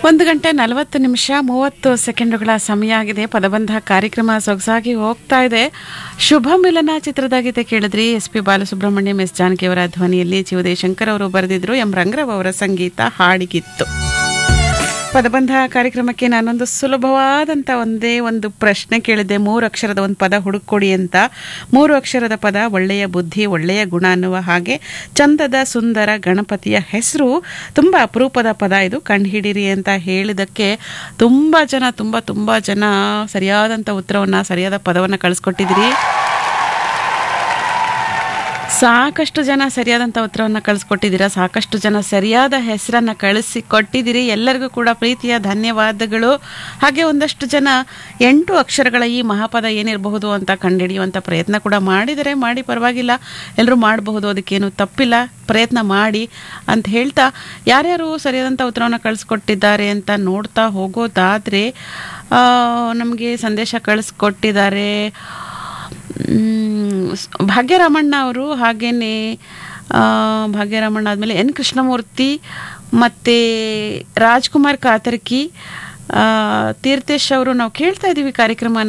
ಒಂದು ಗಂಟೆ ನಲವತ್ತು ನಿಮಿಷ ಮೂವತ್ತು ಸೆಕೆಂಡುಗಳ ಸಮಯ ಆಗಿದೆ ಪದಬಂಧ ಕಾರ್ಯಕ್ರಮ ಸೊಗಸಾಗಿ ಹೋಗ್ತಾ ಇದೆ ಶುಭ ಮಿಲನ ಚಿತ್ರದ ಗೀತೆ ಕೇಳಿದ್ರಿ ಎಸ್ ಪಿ ಬಾಲಸುಬ್ರಹ್ಮಣ್ಯಂ ಎಸ್ ಜಾನಕಿಯವರ ಧ್ವನಿಯಲ್ಲಿ ಜಿ ಉದಯಶಂಕರ್ ಅವರು ಬರೆದಿದ್ರು ಎಂ ರಂಗರಾವ್ ಅವರ ಸಂಗೀತ ಹಾಡಿಗಿತ್ತು ಪದಬಂಧ ಕಾರ್ಯಕ್ರಮಕ್ಕೆ ನಾನೊಂದು ಸುಲಭವಾದಂಥ ಒಂದೇ ಒಂದು ಪ್ರಶ್ನೆ ಕೇಳಿದ್ದೆ ಮೂರು ಅಕ್ಷರದ ಒಂದು ಪದ ಹುಡುಕೊಡಿ ಅಂತ ಮೂರು ಅಕ್ಷರದ ಪದ ಒಳ್ಳೆಯ ಬುದ್ಧಿ ಒಳ್ಳೆಯ ಗುಣ ಅನ್ನುವ ಹಾಗೆ ಚಂದದ ಸುಂದರ ಗಣಪತಿಯ ಹೆಸರು ತುಂಬ ಅಪರೂಪದ ಪದ ಇದು ಕಂಡುಹಿಡಿರಿ ಅಂತ ಹೇಳಿದಕ್ಕೆ ತುಂಬ ಜನ ತುಂಬ ತುಂಬ ಜನ ಸರಿಯಾದಂಥ ಉತ್ತರವನ್ನು ಸರಿಯಾದ ಪದವನ್ನು ಕಳಿಸ್ಕೊಟ್ಟಿದ್ದೀರಿ ಸಾಕಷ್ಟು ಜನ ಸರಿಯಾದಂಥ ಉತ್ತರವನ್ನು ಕಳಿಸ್ಕೊಟ್ಟಿದ್ದೀರಾ ಸಾಕಷ್ಟು ಜನ ಸರಿಯಾದ ಹೆಸರನ್ನು ಕಳಿಸಿ ಕೊಟ್ಟಿದ್ದೀರಿ ಎಲ್ಲರಿಗೂ ಕೂಡ ಪ್ರೀತಿಯ ಧನ್ಯವಾದಗಳು ಹಾಗೆ ಒಂದಷ್ಟು ಜನ ಎಂಟು ಅಕ್ಷರಗಳ ಈ ಮಹಾಪದ ಏನಿರಬಹುದು ಅಂತ ಕಂಡುಹಿಡಿಯುವಂಥ ಪ್ರಯತ್ನ ಕೂಡ ಮಾಡಿದರೆ ಮಾಡಿ ಪರವಾಗಿಲ್ಲ ಎಲ್ಲರೂ ಮಾಡಬಹುದು ಅದಕ್ಕೇನು ತಪ್ಪಿಲ್ಲ ಪ್ರಯತ್ನ ಮಾಡಿ ಅಂತ ಹೇಳ್ತಾ ಯಾರ್ಯಾರು ಸರಿಯಾದಂಥ ಉತ್ತರವನ್ನು ಕಳಿಸ್ಕೊಟ್ಟಿದ್ದಾರೆ ಅಂತ ನೋಡ್ತಾ ಹೋಗೋದಾದರೆ ನಮಗೆ ಸಂದೇಶ ಕಳಿಸ್ಕೊಟ್ಟಿದ್ದಾರೆ ಮ್, ಸ್- ಭಾಗ್ಯರಾಮಣ್ಣ ಅವರು ಹಾಗೇನೆ ಆ, ಭಾಗ್ಯರಾಮಣ್ಣ ಆದಮೇಲೆ ಎನ್ ಕೃಷ್ಣಮೂರ್ತಿ ಮತ್ತು ರಾಜ್ಕುಮಾರ್ ಕಾತರ್ಕಿ ಆ, ತೀರ್ಥೇಶ್ ಅವರು ನಾವು ಕೇಳ್ತಾ ಇದ್ದೀವಿ ಕಾರ್ಯಕ್ರಮ